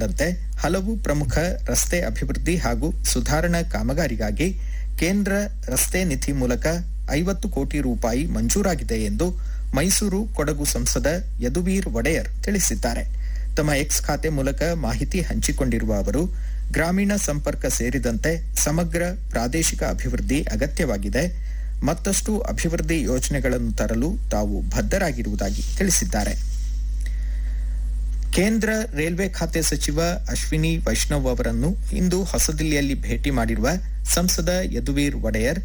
ದಂತೆ ಹಲವು ಪ್ರಮುಖ ರಸ್ತೆ ಅಭಿವೃದ್ಧಿ ಹಾಗೂ ಸುಧಾರಣಾ ಕಾಮಗಾರಿಗಾಗಿ ಕೇಂದ್ರ ರಸ್ತೆ ನಿಧಿ ಮೂಲಕ ಐವತ್ತು ಕೋಟಿ ರೂಪಾಯಿ ಮಂಜೂರಾಗಿದೆ ಎಂದು ಮೈಸೂರು ಕೊಡಗು ಸಂಸದ ಯದುವೀರ್ ಒಡೆಯರ್ ತಿಳಿಸಿದ್ದಾರೆ ತಮ್ಮ ಎಕ್ಸ್ ಖಾತೆ ಮೂಲಕ ಮಾಹಿತಿ ಹಂಚಿಕೊಂಡಿರುವ ಅವರು ಗ್ರಾಮೀಣ ಸಂಪರ್ಕ ಸೇರಿದಂತೆ ಸಮಗ್ರ ಪ್ರಾದೇಶಿಕ ಅಭಿವೃದ್ಧಿ ಅಗತ್ಯವಾಗಿದೆ ಮತ್ತಷ್ಟು ಅಭಿವೃದ್ಧಿ ಯೋಜನೆಗಳನ್ನು ತರಲು ತಾವು ಬದ್ಧರಾಗಿರುವುದಾಗಿ ತಿಳಿಸಿದ್ದಾರೆ ಕೇಂದ್ರ ರೈಲ್ವೆ ಖಾತೆ ಸಚಿವ ಅಶ್ವಿನಿ ವೈಷ್ಣವ್ ಅವರನ್ನು ಇಂದು ಹೊಸದಿಲ್ಲಿಯಲ್ಲಿ ಭೇಟಿ ಮಾಡಿರುವ ಸಂಸದ ಯದುವೀರ್ ಒಡೆಯರ್